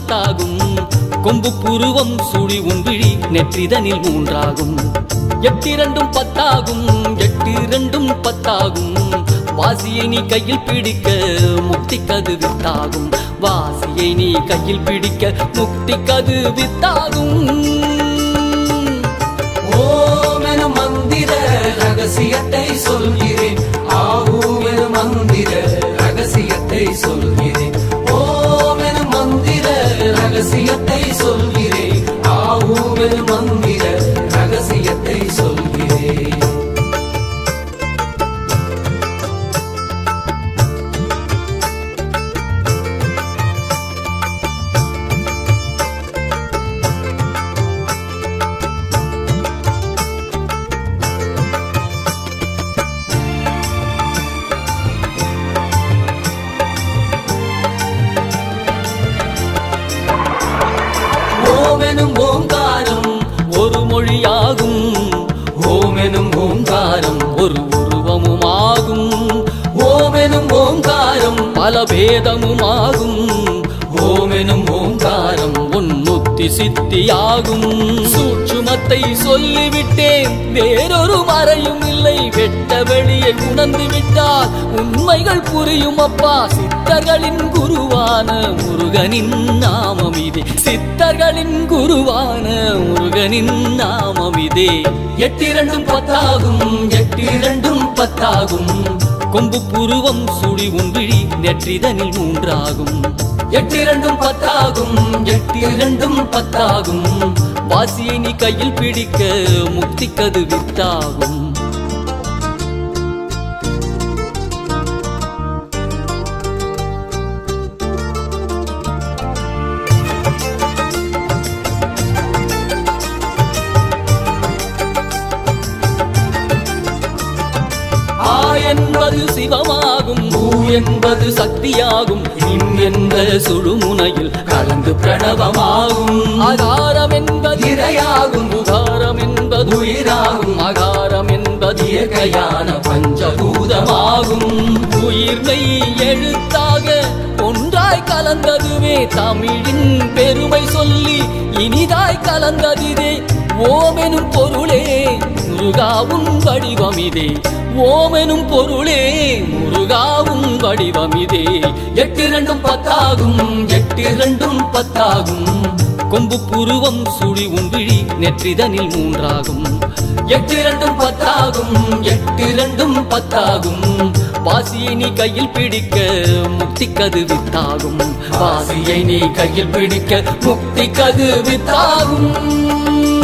பத்தாகும் கொம்பு புருவம் சுழி உன்விழி நெற்றிதனில் மூன்றாகும் எட்டிரண்டும் பத்தாகும் எட்டு இரண்டும் பத்தாகும் வாசியை நீ கையில் பிடிக்க முக்தி கது வித்தாகும் வாசியை நீ கையில் பிடிக்க முக்தி கது வித்தாகும் ஓமென மந்திர ரகசியத்தை சொல்கிறேன் ஆகூமென மந்திர ரகசியத்தை சொல்கிறேன் ஓமென மந்திர ரகசியத்தை சொல்கிறேன் ஆகூமென மந்திர ரகசியத்தை சொல்கிறேன் ஓமெனும் ஓங்காரம் ஒரு மொழியாகும் ஓமெனும் ஓங்காரம் ஒரு உருவமுமாகும் ஓமெனும் ஓங்காரம் பல பேதமுமாகும் ஓமெனும் ஓங்காரம் உன்முக்தி சித்தியாகும் சூட்சுமத்தை சொல்லிவிட்டேன் வேறொரு மறையும் இல்லை வெட்ட வெளியை உணர்ந்து விட்டால் உண்மைகள் புரியும் அப்பா சித்தர்களின் குருவான முருகனின் நாமம் இதே சித்தர்களின் குருவான முருகனின் நாமம் இதே எட்டிரண்டும் பத்தாகும் எட்டிரண்டும் பத்தாகும் கொம்பு புருவம் சுழி உன்விழி நெற்றிதனில் மூன்றாகும் எட்டிரண்டும் பத்தாகும் எட்டிரண்டும் பத்தாகும் வாசியை நீ கையில் பிடிக்க முக்தி கது வித்தாகும் ஆ என்பது சிவமாகும் பூ என்பது சக்தியாகும் இன் என்ற சுழுமுனையில் கலந்து பிரணவமாகும் ஆகாரம் என்பது இரையாகும் உகாரம் என்பது உயிராகும் அகாரம் என்பது இயற்கையான பஞ்சபூதமாகும் உயிர்மை எழுத்தாக ஒன்றாய் கலந்ததுவே தமிழின் பெருமை சொல்லி இனிதாய் கலந்ததிதே ஓமெனும் பொருளே முருகாவும் வடிவமிதே ஓமெனும் பொருளே முருகாவும் வடிவமிதே எட்டிரண்டும் பத்தாகும் எட்டிரண்டும் பத்தாகும் கொம்பு புருவம் சுழி உன்விழி நெற்றிதனில் மூன்றாகும் எட்டிரண்டும் பத்தாகும் எட்டிரண்டும் பத்தாகும் வாசியை நீ கையில் பிடிக்க முக்தி கது வித்தாகும் வாசியை நீ கையில் பிடிக்க முக்தி கது வித்தாகும்